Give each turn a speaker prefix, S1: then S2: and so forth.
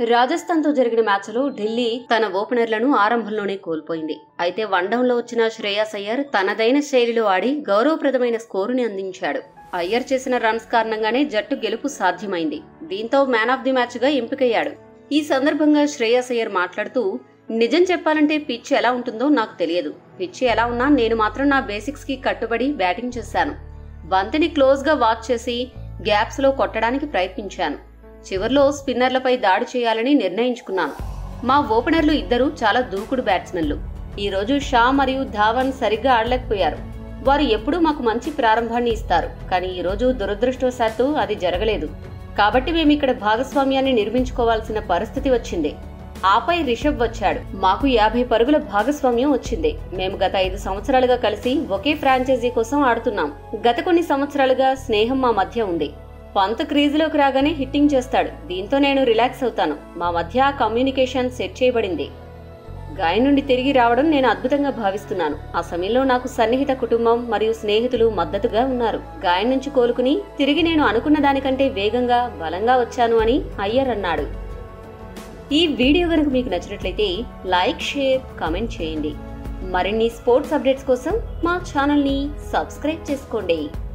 S1: రాజస్థాన్తో జరిగిన మ్యాచ్లో ఢిల్లీ తన ఓపెనర్లను ఆరంభంలోనే కోల్పోయింది అయితే వన్డౌన్లో వచ్చిన శ్రేయాస్ అయ్యర్ తనదైన శైలిలో ఆడి గౌరవప్రదమైన స్కోరుని అందించాడు అయ్యర్ చేసిన రన్స్ కారణంగానే జట్టు గెలుపు సాధ్యమైంది దీంతో మ్యాన్ ఆఫ్ ది మ్యాచ్గా ఎంపికయ్యాడు ఈ సందర్భంగా శ్రేయాస్ అయ్యర్ మాట్లాడుతూ నిజం చెప్పాలంటే పిచ్ ఎలా ఉంటుందో నాకు తెలియదు పిచ్ ఎలా ఉన్నా నేను మాత్రం నా బేసిక్స్ కి కట్టుబడి బ్యాటింగ్ చేశాను బంతిని క్లోజ్ గా వాచ్ చేసి గ్యాప్స్ లో కొట్టడానికి ప్రయత్నించాను చివర్లో స్పిన్నర్లపై దాడి చేయాలని నిర్ణయించుకున్నాను మా ఓపెనర్లు ఇద్దరు చాలా దూకుడు బ్యాట్స్మెన్లు ఈ రోజు షా మరియు ధావన్ సరిగ్గా ఆడలేకపోయారు వారు ఎప్పుడూ మాకు మంచి ప్రారంభాన్ని ఇస్తారు కానీ ఈ రోజు దురదృష్టవశాత్తు అది జరగలేదు కాబట్టి మేము ఇక్కడ భాగస్వామ్యాన్ని నిర్మించుకోవాల్సిన పరిస్థితి వచ్చింది ఆపై రిషబ్ వచ్చాడు మాకు యాభై పరుగుల భాగస్వామ్యం వచ్చింది మేము గత ఐదు సంవత్సరాలుగా కలిసి ఒకే ఫ్రాంచైజీ కోసం ఆడుతున్నాం గత కొన్ని సంవత్సరాలుగా స్నేహం మా మధ్య ఉంది పంత్ క్రీజులోకి రాగానే హిట్టింగ్ చేస్తాడు దీంతో నేను రిలాక్స్ అవుతాను మా మధ్య కమ్యూనికేషన్ సెట్ చేయబడింది గాయం నుండి తిరిగి రావడం నేను అద్భుతంగా భావిస్తున్నాను ఆ సమయంలో నాకు సన్నిహిత కుటుంబం మరియు స్నేహితులు మద్దతుగా ఉన్నారు గాయం నుంచి కోలుకుని తిరిగి నేను అనుకున్న దానికంటే వేగంగా బలంగా వచ్చాను అని అయ్యర్ అన్నాడు ఈ వీడియో కనుక మీకు నచ్చినట్లయితే లైక్ షేర్ కామెంట్ చేయండి మరిన్ని స్పోర్ట్స్ అప్డేట్స్ కోసం మా ఛానల్ని సబ్స్క్రైబ్ చేసుకోండి